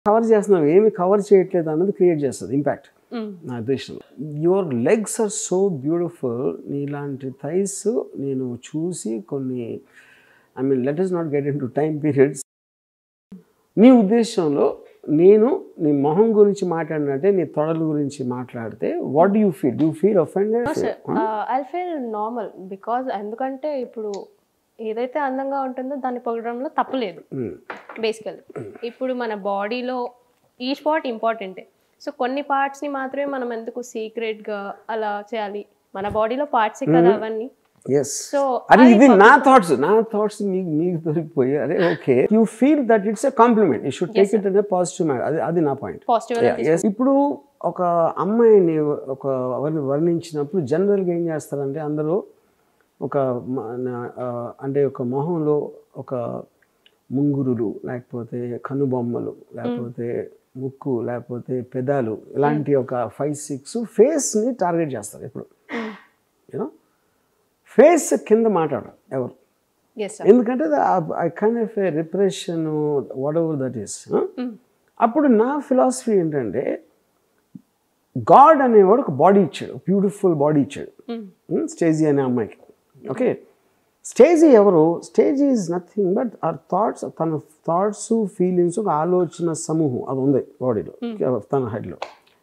Cover చేస్తున్నావు ఏమి cover చేయట్లేదు అన్నది క్రియేట్ చేస్తుంది ఇంపాక్ట్ నా ఉద్దేశంలో your legs are so beautiful నీలాంటి థైస్ నేను చూసి కొన్ని I mean let us not get into time periods నీ ఉద్దేశంలో నేను నీ మొహం గురించి మాట్లాడినట్టే నీ తొడల గురించి మాట్లాడితే what you feel you feel offended I feel normal because ఎందుకంటే ఇప్పుడు ఏదైతే అందంగా ఉంటుందో దాన్ని పొగడంలో తప్పులేదు బేసికల్లీ ఇప్పుడు మన బాడీలో ఈ స్పాట్ ఇంపార్టెంటే సో కొన్ని పార్ట్స్ని మాత్రమే మనం ఎందుకు సీక్రెట్గా అలా చేయాలి మన బాడీలో పార్ట్సే కదా అవన్నీ ఎస్ సో అరే ఇది నా థాట్స్ నా థాట్స్ మీకు మీకు దొరికిపోయి అరే okay you feel that it's a compliment you should take it అనే పాజిటివ్ మ్యాటర్ అది అది నా పాయింట్ పాజిటివ్ ఇప్పుడు ఒక అమ్మాయిని ఒక వర్ణ- వర్ణించినప్పుడు జనరల్గా ఏం చేస్తారంటే అందరూ ఒక మ- నా- ఆ, అంటే ఒక మొహంలో ఒక ముంగురులు లేకపోతే కనుబొమ్మలు లేకపోతే ముక్కు లేకపోతే పెదాలు ఇలాంటి ఒక ఫైవ్ సిక్స్ ఫేస్ని టార్గెట్ చేస్తారు ఇప్పుడు యూనో ఫేస్ కింద మాట్లాడరు ఎవరు ఎస్ సార్ ఎందుకంటే I kind of a repression whatever that is అప్పుడు నా ఫిలాసఫీ ఏంటంటే గాడ్ అనేవాడు ఒక బాడీ ఇచ్చాడు బ్యూటిఫుల్ బాడీ ఇచ్చాడు స్టేజీ అనే అమ్మాయికి ఓకే స్టేజీ ఎవరు స్టేజీ is nothing but our thoughts తన థాట్స్ ఫీలింగ్స్ ఒక ఆలోచన సమూహం అది ఉంది బాడీలో తన హెడ్లో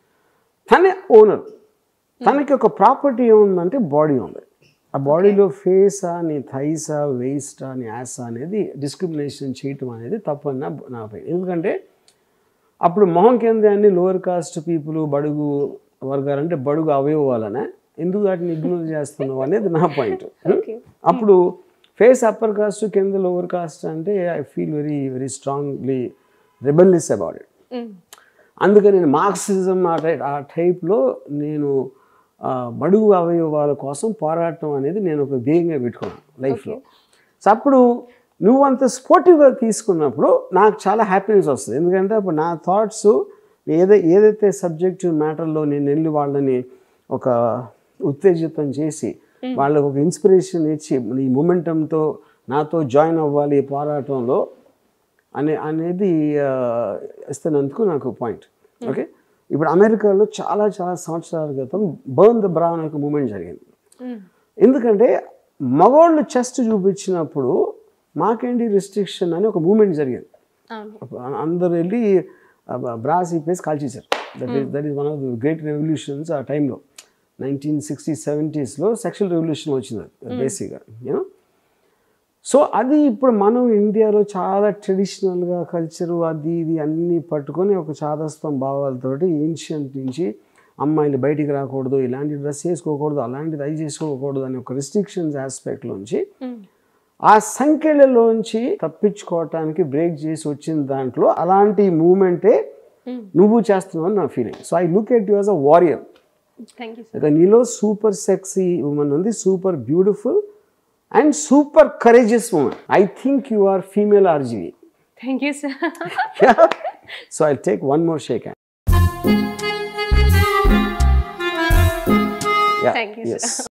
తనే ఓనర్ తనకి ఒక ప్రాపర్టీ ఏముందంటే బాడీ ఉంది ఆ బాడీలో ఫేసా నీ థైసా వేస్టా నీ యాసా అనేది డిస్క్రిమినేషన్ చేయటం అనేది తప్పని నా నా opinion. ఎందుకంటే అప్పుడు మొహం కింద అన్ని లోవర్ కాస్ట్ పీపుల్ బడుగు వర్గాలు అంటే బడుగు అవయవాలనే ఎందుకు వాటిని ఇగ్నోర్ చేస్తున్నావు అనేది నా పాయింట్ ఓకే అప్పుడు ఫేస్ అప్పర్ కాస్ట్ కింద లోవర్ కాస్ట్ అంటే I feel very very strongly rebelness about it అందుకని నేను మార్క్సిజం ఆ టై ఆ టైప్లో నేను ఆ, బడుగు అవయవాల కోసం పోరాటం అనేది నేను ఒక ధ్యేయంగా పెట్టుకున్నాను లైఫ్లో సో అప్పుడు నువ్వు అంత స్పోర్టివ్గా తీసుకున్నప్పుడు నాకు చాలా హ్యాపీనెస్ వస్తుంది ఎందుకంటే అప్పుడు నా థాట్స్ ఏదై ఏదైతే సబ్జెక్ట్ మ్యాటర్లో నేను వెళ్ళి వాళ్ళని ఒక ఉత్తేజితం చేసి వాళ్ళకు ఒక ఇన్స్పిరేషన్ ఇచ్చి ఈ మొమెంటంతో నాతో జాయిన్ అవ్వాలి ఈ పోరాటంలో అనే అనేది ఆ, ఇస్తున్నందుకు నాకు పాయింట్ ఓకే ఇప్పుడు అమెరికాలో చాలా చాలా సంవత్సరాల క్రితం బర్న్ ద బ్రా అనే ఒక మూమెంట్ జరిగింది ఎందుకంటే మగవాళ్ళు చెస్ట్ చూపించినప్పుడు మాకేంటి రిస్ట్రిక్షన్ అని ఒక మూమెంట్ జరిగింది అవును అందరు వెళ్ళి బ్రాస్ ఇప్పేసి కాల్చేశారు that is that is one of the great revolutions ఆ టైంలో నైన్టీన్ సిక్స్టీ సెవెంటీస్లో సెక్షువల్ రెవల్యూషన్ వచ్చింది బేసిక్గా యూనో సో అది ఇప్పుడు మనం ఇండియాలో చాలా ట్రెడిషనల్గా కల్చరు అది ఇది అన్నీ పట్టుకొని ఒక చాదస్తం భావాలతోటి ఏన్షియంట్ నుంచి అమ్మాయిలు బయటికి రాకూడదు ఇలాంటి డ్రెస్ వేసుకోకూడదు అలాంటిది అది చేసుకోకూడదు అనే ఒక రిస్ట్రిక్షన్స్ ఆస్పెక్ట్లోంచి ఆ సంఖ్యలలోంచి తప్పించుకోవటానికి బ్రేక్ చేసి వచ్చిన దాంట్లో అలాంటి మూమెంటే నువ్వు చేస్తున్నావు నా feeling so I look at you as a warrior thank you ఇక నీలో సూపర్ సెక్సీ ఉమెన్ ఉంది super beautiful and super courageous women I think you are female RGV thank you sir so I take one more shake thank you sir